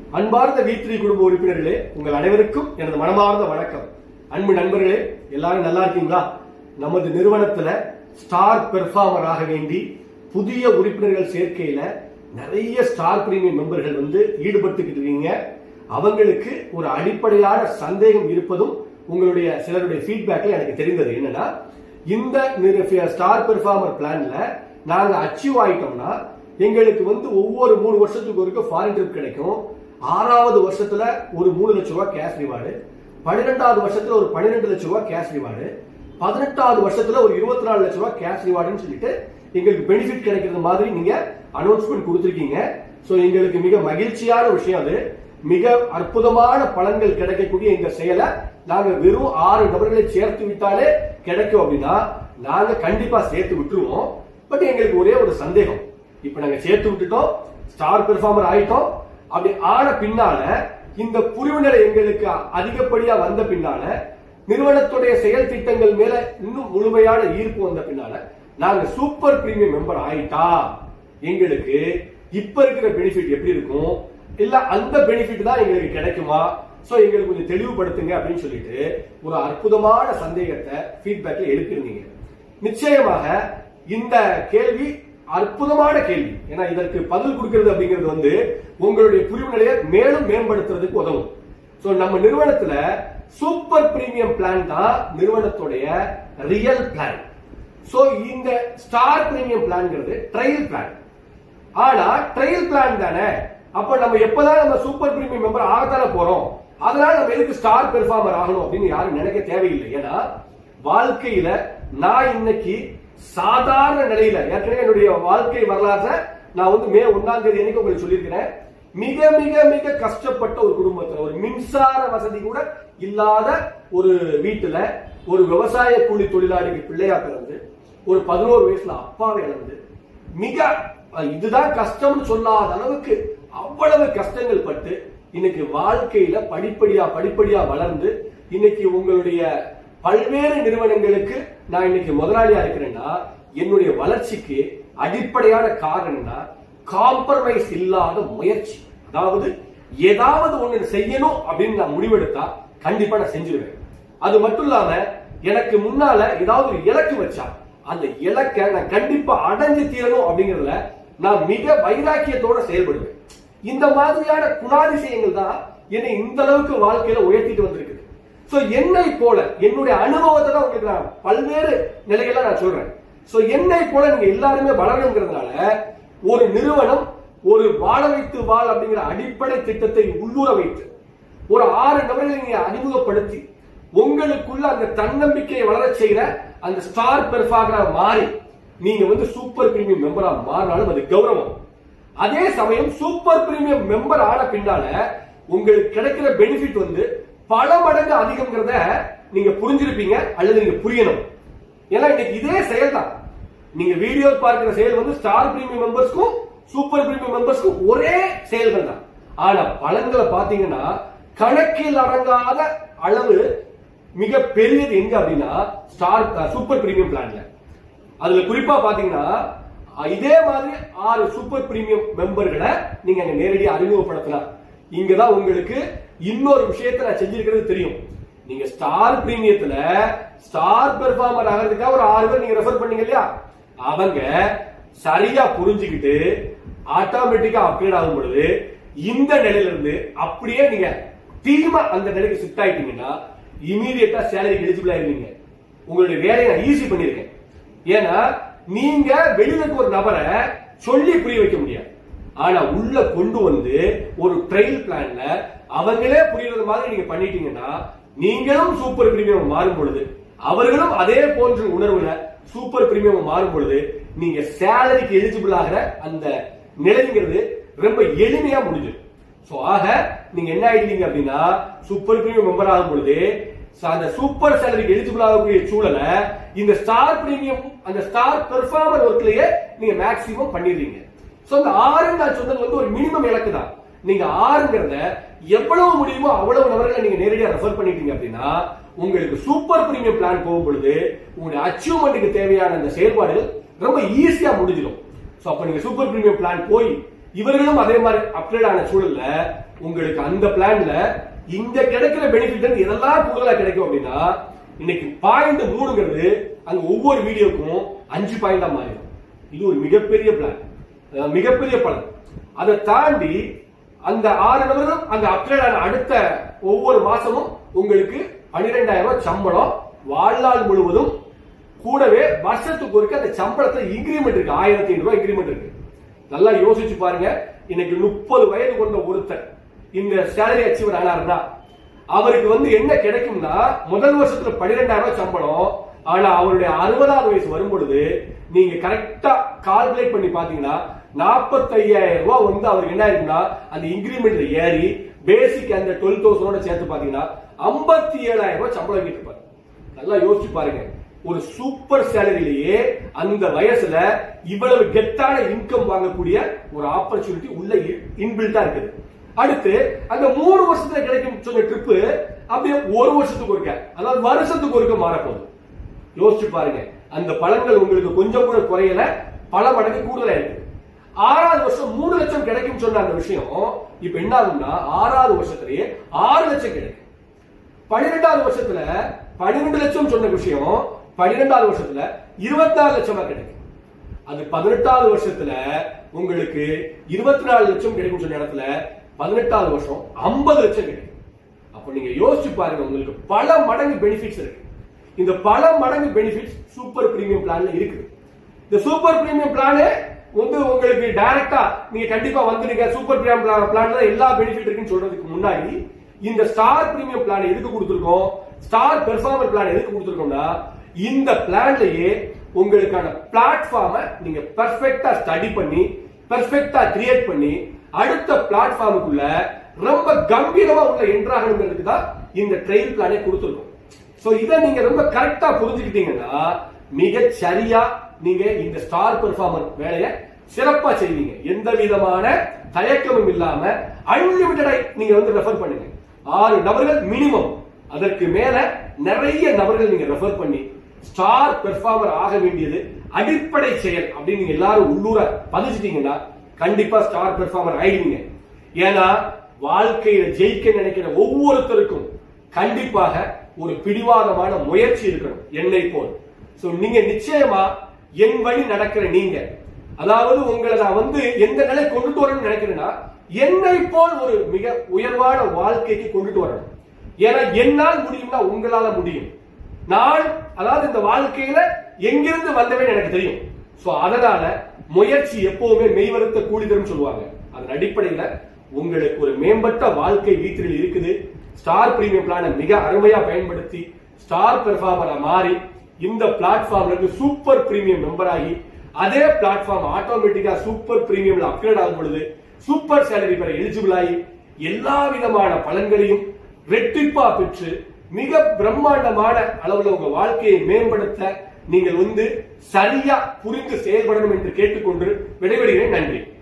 அன்பார்ந்த வீத்திரி குடும்ப உறுப்பினர்களே உங்கள் அனைவருக்கும் எனது மனமார்ந்த வணக்கம் அன்பு நண்பர்களே எல்லாரும் நல்லா இருக்கீங்களா நமது நிறுவனத்துல ஸ்டார் பெர்ஃபார்மர் ஆக வேண்டி புதிய உறுப்பினர்கள் சேர்க்கையில நிறைய ஸ்டார் பிரீமியம் மெம்பர்கள் வந்து ஈடுபட்டுக்கிட்டு இருக்கீங்க அவங்களுக்கு ஒரு அடிப்படையான சந்தேகம் இருப்பதும் உங்களுடைய சிலருடைய ஃபீட்பேக்ல எனக்கு தெரிந்தது என்னன்னா இந்த ஸ்டார் பெர்ஃபார்மர் பிளான்ல நாங்க அச்சீவ் ஆயிட்டோம்னா எங்களுக்கு வந்து ஒவ்வொரு மூணு வருஷத்துக்கு ஒருக்க ஃபாரின் ட்ரிப் கிடைக்கும் ஆறாவது வருஷத்துல ஒரு மூணு லட்சம் ரூபாய் கேஷ் ரிவார்டு பன்னிரெண்டாவது வருஷத்துல ஒரு பன்னிரெண்டு லட்சம் ரூபாய் கேஷ் ரிவார்டு பதினெட்டாவது வருஷத்துல ஒரு இருபத்தி நாலு லட்சம் ரூபாய் கேஷ் ரிவார்டுன்னு சொல்லிட்டு எங்களுக்கு பெனிஃபிட் கிடைக்கிறது மாதிரி நீங்க அனௌன்ஸ்மெண்ட் கொடுத்துருக்கீங்க சோ எங்களுக்கு மிக மகிழ்ச்சியான விஷயம் அது மிக அற்புதமான பலன்கள் கிடைக்கக்கூடிய இந்த செயலை நாங்க வெறும் ஆறு நபர்களை சேர்த்து விட்டாலே கிடைக்கும் அப்படின்னா நாங்க கண்டிப்பா சேர்த்து விட்டுருவோம் பட் எங்களுக்கு ஒரே ஒரு சந்தேகம் இப்ப நாங்க சேர்த்து விட்டுட்டோம் ஸ்டார் பெர்ஃபார்மர் ஆயிட்டோம் அப்படி ஆன பின்னால இந்த புரிவு நிலை எங்களுக்கு அதிகப்படியா வந்த பின்னால நிறுவனத்துடைய செயல் திட்டங்கள் மேல இன்னும் முழுமையான ஈர்ப்பு வந்த பின்னால நாங்க சூப்பர் பிரீமியம் மெம்பர் ஆயிட்டா எங்களுக்கு இப்ப இருக்கிற பெனிஃபிட் எப்படி இருக்கும் இல்ல அந்த பெனிஃபிட் தான் எங்களுக்கு கிடைக்குமா சோ எங்களுக்கு கொஞ்சம் தெளிவுபடுத்துங்க அப்படின்னு சொல்லிட்டு ஒரு அற்புதமான சந்தேகத்தை ஃபீட்பேக்ல எழுப்பியிருந்தீங்க நிச்சயமாக இந்த கேள்வி அற்புதமான கேள்வி ஏன்னா இதற்கு பதில் கொடுக்கிறது அப்படிங்கிறது வந்து உங்களுடைய புரிவு நிலையை மேலும் மேம்படுத்துறதுக்கு உதவும் சோ நம்ம நிறுவனத்துல சூப்பர் பிரீமியம் பிளான் தான் நிறுவனத்துடைய ரியல் பிளான் சோ இந்த ஸ்டார் பிரீமியம் பிளான்ங்கிறது ட்ரையல் பிளான் ஆனா ட்ரையல் பிளான் தானே அப்ப நம்ம எப்பதான் நம்ம சூப்பர் பிரீமியம் மெம்பர் ஆகத்தானே போறோம் அதனால நம்ம எதுக்கு ஸ்டார் பெர்ஃபார்மர் ஆகணும் அப்படின்னு யாரும் நினைக்க தேவையில்லை ஏன்னா வாழ்க்கையில நான் இன்னைக்கு சாதாரண நிலையில ஏற்கனவே என்னுடைய வாழ்க்கை வரலாற்றை நான் வந்து மே ஒன்னாம் தேதி அன்னைக்கு உங்களுக்கு சொல்லியிருக்கிறேன் மிக மிக மிக கஷ்டப்பட்ட ஒரு குடும்பத்துல ஒரு மின்சார வசதி கூட இல்லாத ஒரு வீட்டுல ஒரு விவசாய கூலி தொழிலாளிக்கு பிள்ளையா பிறந்து ஒரு பதினோரு வயசுல அப்பாவை இழந்து மிக அஹ், இதுதான் கஷ்டம்னு சொல்லாத அளவுக்கு அவ்வளவு கஷ்டங்கள் பட்டு இன்னைக்கு வாழ்க்கையில படிப்படியா படிப்படியா வளர்ந்து இன்னைக்கு உங்களுடைய பல்வேறு நிறுவனங்களுக்கு நான் இன்னைக்கு முதலாளியா இருக்கிறேன்னா என்னுடைய வளர்ச்சிக்கு அடிப்படையான காரணம் என்ன காம்ப்ரமைஸ் இல்லாத முயற்சி அதாவது ஏதாவது ஒண்ணு செய்யணும் அப்படின்னு நான் முடிவெடுத்தா கண்டிப்பா நான் செஞ்சிருவேன் அது மட்டும் இல்லாம எனக்கு முன்னால ஏதாவது ஒரு இலக்கு வச்சா அந்த இலக்கை நான் கண்டிப்பா அடைஞ்சு தீரணும் அப்படிங்கறதுல நான் மிக வைராக்கியத்தோட செயல்படுவேன் இந்த மாதிரியான குணாதிசயங்கள் தான் என்னை இந்த அளவுக்கு வாழ்க்கையில உயர்த்திட்டு வந்திருக்குது சோ என்னை போல என்னுடைய அனுபவத்தை தான் உங்களுக்கு நான் பல்வேறு நிலைகள்ல நான் சொல்றேன் சோ என்னை போல நீங்க எல்லாருமே வளரணுங்கிறதுனால ஒரு நிறுவனம் ஒரு வாழ வைத்து வாழ் அப்படிங்கிற அடிப்படை திட்டத்தை உள்ளூர வைத்து ஒரு ஆறு நபர்களை நீங்க அறிமுகப்படுத்தி உங்களுக்குள்ள அந்த தன்னம்பிக்கையை வளரச் செய்கிற அந்த ஸ்டார் பெர்ஃபார்மரா மாறி நீங்க வந்து சூப்பர் பிரீமியம் மெம்பரா மாறினாலும் அது கௌரவம் அதே சமயம் சூப்பர் பிரீமியம் மெம்பர் ஆன பின்னால உங்களுக்கு கிடைக்கிற பெனிஃபிட் வந்து பல மடங்கு அதிகம்ங்கிறத நீங்க புரிஞ்சிருப்பீங்க அல்லது நீங்க புரியணும் ஏன்னா இன்னைக்கு இதே செயல் தான் நீங்க வீடியோ பார்க்கிற செயல் வந்து ஸ்டார் பிரீமியம் மெம்பர்ஸ்க்கும் சூப்பர் பிரீமியம் மெம்பர்ஸ்க்கும் ஒரே செயல்கள் தான் ஆனா பலன்களை பாத்தீங்கன்னா கணக்கில் அடங்காத அளவு மிக பெரியது எங்க அப்படின்னா ஸ்டார் சூப்பர் பிரீமியம் பிளான்ல அதுல குறிப்பா பாத்தீங்கன்னா அஹ், இதே மாதிரி ஆறு சூப்பர் பிரீமியம் மெம்பர்களை நீங்க அங்க நேரடியா அறிமுகப்படுத்தலாம் இங்கதான் உங்களுக்கு இன்னொரு விஷயத்தை நான் செஞ்சிருக்கிறது தெரியும் நீங்க ஸ்டார் பிரீமியத்துல ஸ்டார் பெர்ஃபார்மர் ஆகிறதுக்காக ஒரு ஆறு பேர் நீங்க ரெஃபர் பண்ணீங்க இல்லையா அவங்க சரியா புரிஞ்சுக்கிட்டு ஆட்டோமேட்டிக்கா அப்கிரேட் ஆகும் பொழுது இந்த நிலையில இருந்து அப்படியே நீங்க டீமா அந்த நிலைக்கு ஷிஃப்ட் ஆயிட்டீங்கன்னா இமீடியட்டா சேலரி எலிஜிபிள் ஆயிருவீங்க உங்களுடைய வேலையை நான் ஈஸி பண்ணிருக்கேன் ஏன்னா நீங்க வெளியில இருக்க ஒரு நபரை சொல்லி புரிய வைக்க முடியாது ஆனா உள்ள கொண்டு வந்து ஒரு ட்ரையல் பிளான்ல அவங்களே புரியுறது மாதிரி நீங்க பண்ணிட்டீங்கன்னா நீங்களும் சூப்பர் பிரீமியம் மாறும் பொழுது அவர்களும் அதே போன்ற உணர்வுல சூப்பர் பிரீமியம் மாறும் பொழுது நீங்க சேலரிக்கு எலிஜிபிள் ஆகிற அந்த நிலைங்கிறது ரொம்ப எளிமையா முடிஞ்சிடும் சோ ஆக நீங்க என்ன ஆயிட்டீங்க அப்படின்னா சூப்பர் பிரீமியம் மெம்பர் ஆகும் பொழுது ச- அந்த சூப்பர் சேலரிக்கு எலிஜிபிள் ஆகக்கூடிய சூழலை இந்த ஸ்டார் பிரீமியம் அந்த ஸ்டார் பெர்ஃபார்மர் ஒர்க்லயே நீங்க மேக்ஸிமம் பண்ணிடுறீங்க சோ அந்த ஆறு நான் சொன்னது வந்து ஒரு மினிமம் இலக்கு தான் நீங்க ஆறுங்கிறத எவ்வளவு முடியுமோ அவ்வளவு நபர்களை நீங்க நேரடியா ரெஃபர் பண்ணிட்டீங்க அப்படின்னா உங்களுக்கு சூப்பர் பிரீமியம் பிளான் போகும் பொழுது உங்களுடைய அச்சீவ்மெண்ட்டுக்கு தேவையான அந்த செயல்பாடுகள் ரொம்ப ஈஸியா முடிஞ்சிடும் சோ அப்ப நீங்க சூப்பர் பிரீமியம் பிளான் போய் இவர்களும் அதே மாதிரி அப்கிரேட் ஆன சூழல்ல உங்களுக்கு அந்த பிளான்ல இங்க கிடைக்கிற பெனிஃபிட் எதெல்லாம் கூடுதலா கிடைக்கும் அப்படின்னா இன்னைக்கு பாயிண்ட் மூணுங்கிறது அங்க ஒவ்வொரு வீடியோக்கும் அஞ்சு பாயிண்டா மாறிடும் இது ஒரு மிகப்பெரிய பிளான் அஹ் மிகப்பெரிய பலன் அதை தாண்டி அந்த ஆறு நபர்களும் அந்த அப்கிரேட் ஆன அடுத்த ஒவ்வொரு மாசமும் உங்களுக்கு பன்னிரெண்டாயிரம் ரூபாய் சம்பளம் வாழ்நாள் முழுவதும் கூடவே வருஷத்துக்கு ஒருக்க அந்த சம்பளத்துல இன்கிரிமெண்ட் இருக்கு ஆயிரத்தி ஐநூறு ரூபாய் இன்கிரிமெண்ட் இருக்கு நல்லா யோசிச்சு பாருங்க இன்னைக்கு முப்பது வயது கொண்ட ஒருத்தர் இந்த சேலரி அச்சீவர் ஆனாருன்னா அவருக்கு வந்து என்ன கிடைக்கும்னா முதல் வருஷத்துல பன்னிரெண்டாயிரம் ரூபாய் சம்பளம் ஆனா அவருடைய அறுபதாவது வயசு வரும் பொழுது நீங்க கரெக்டா கால்குலேட் பண்ணி பாத்தீங்கன்னா நாற்பத்தையாயிரம் ரூபாய் வந்து அவருக்கு என்ன ஆயிருக்குன்னா அந்த இன்கிரிமெண்ட்ல ஏறி பேசிக் அந்த டுவெல் தௌசண்டோட சேர்த்து பாத்தீங்கன்னா ஐம்பத்தி ஏழாயிரம் ரூபாய் சம்பளம் கேட்டுப்பாரு நல்லா யோசிச்சு பாருங்க ஒரு சூப்பர் சேலரியிலேயே அந்த வயசுல இவ்வளவு கெத்தான இன்கம் வாங்கக்கூடிய ஒரு ஆப்பர்ச்சுனிட்டி உள்ள இன்பில்ட்டா இருக்குது அடுத்து அந்த மூணு வருஷத்துல கிடைக்கும் சொன்ன ட்ரிப்பு அப்படியே ஒரு வருஷத்துக்கு ஒருக்க அதாவது வருஷத்துக்கு ஒருக்க மாறப்போகுது யோசிச்சு பாருங்க அந்த பலன்கள் உங்களுக்கு கொஞ்சம் கூட குறையல பல மடங்கு கூடுதலா இருக்கு ஆறாவது வருஷம் மூணு லட்சம் கிடைக்கும் சொன்ன அந்த விஷயம் இப்ப என்ன ஆகும்னா ஆறாவது வருஷத்திலேயே ஆறு லட்சம் கிடைக்கும் பன்னிரெண்டாவது வருஷத்துல பன்னிரெண்டு லட்சம் சொன்ன விஷயம் பன்னிரெண்டாவது வருஷத்துல இருபத்தி நாலு லட்சமா கிடைக்கும் அது பதினெட்டாவது வருஷத்துல உங்களுக்கு இருபத்தி நாலு லட்சம் கிடைக்கும் சொன்ன இடத்துல பதினெட்டாவது வருஷம் ஐம்பது லட்சம் கிடைக்கும் அப்ப நீங்க யோசிச்சு பாருங்க உங்களுக்கு பல மடங்கு பெனிஃபிட்ஸ் இருக்கு இந்த பல மடங்கு பெனிஃபிட்ஸ் சூப்பர் பிரீமியம் பிளான்ல இருக்குது இந்த சூப்பர் பிரீமியம் பிளானே வந்து உங்களுக்கு டைரக்டா நீங்க கண்டிப்பா வந்துடுங்க சூப்பர் பிரீமியம் பிளான்ல எல்லா பெனிஃபிட் இருக்குன்னு சொல்றதுக்கு முன்னாடி இந்த ஸ்டார் பிரீமியம் பிளான் எதுக்கு கொடுத்துருக்கோம் ஸ்டார் பெர்ஃபார்மர் பிளான் எதுக்கு கொடுத்துருக்கோம்னா இந்த பிளான்லயே உங்களுக்கான பிளாட்ஃபார்மை நீங்க பெர்ஃபெக்ட்டா ஸ்டடி பண்ணி பெர்ஃபெக்ட்டா கிரியேட் பண்ணி அடுத்த பிளாட்ஃபார்முக்குள்ள ரொம்ப கம்பீரமா உள்ள என்ட்ராகணுங்கிறதுக்கு தான் இந்த ட்ரெயில் பிளானே கொடுத்துருக்கோம் சோ இதை நீங்க ரொம்ப கரெக்டா புரிஞ்சுக்கிட்டீங்கன்னா மிக சரியா நீங்க இந்த ஸ்டார் பெர்ஃபார்மர் வேலையை சிறப்பா செய்வீங்க எந்த விதமான தயக்கமும் இல்லாம அன்லிமிட்டடாய் நீங்க வந்து ரெஃபர் பண்ணுங்க ஆறு நபர்கள் மினிமம் அதற்கு மேல நிறைய நபர்கள் நீங்க ரெஃபர் பண்ணி ஸ்டார் பெர்ஃபார்மர் ஆக வேண்டியது அடிப்படை செயல் அப்படின்னு நீங்க எல்லாரும் உள்ளூர பதிச்சுட்டீங்கன்னா கண்டிப்பா ஸ்டார் பெர்ஃபார்மர் ஆயிடுவீங்க ஏன்னா வாழ்க்கையில ஜெயிக்க நினைக்கிற ஒவ்வொருத்தருக்கும் கண்டிப்பாக ஒரு பிடிவாதமான முயற்சி இருக்கணும் என்னை போல் சோ நீங்க நிச்சயமா என் வழி நடக்கிற நீங்க அதாவது உங்களை நான் வந்து எந்த நிலை கொண்டுட்டு வரணும்னு நினைக்கிறேன்னா என்னை போல் ஒரு மிக உயர்வான வாழ்க்கைக்கு கொண்டுட்டு வரணும் ஏன்னா என்னால் முடியும்னா உங்களால முடியும் நான் அதாவது இந்த வாழ்க்கையில எங்கிருந்து வந்தவன் எனக்கு தெரியும் சோ அதனால முயற்சி எப்பவுமே மெய்வருத்த கூலி தரும் சொல்லுவாங்க அதன் அடிப்படையில உங்களுக்கு ஒரு மேம்பட்ட வாழ்க்கை வீட்டில் இருக்குது ஸ்டார் பிரீமியம் பிளானை மிக அருமையா பயன்படுத்தி ஸ்டார் பெர்ஃபார்மரா மாறி இந்த பிளாட்ஃபார்ம்ல இருந்து சூப்பர் பிரீமியம் மெம்பர் ஆகி அதே பிளாட்ஃபார்ம் ஆட்டோமேட்டிக்கா சூப்பர் பிரீமியம்ல அப்கிரேட் ஆகும் பொழுது சூப்பர் சேலரி பெற எலிஜிபிள் ஆகி எல்லா விதமான பலன்களையும் ரெட்டிப்பா பெற்று மிக பிரம்மாண்டமான அளவுல உங்க வாழ்க்கையை மேம்படுத்த நீங்கள் வந்து சரியா புரிந்து செயல்படணும் என்று கேட்டுக்கொண்டு விடைபெறுகிறேன் நன்றி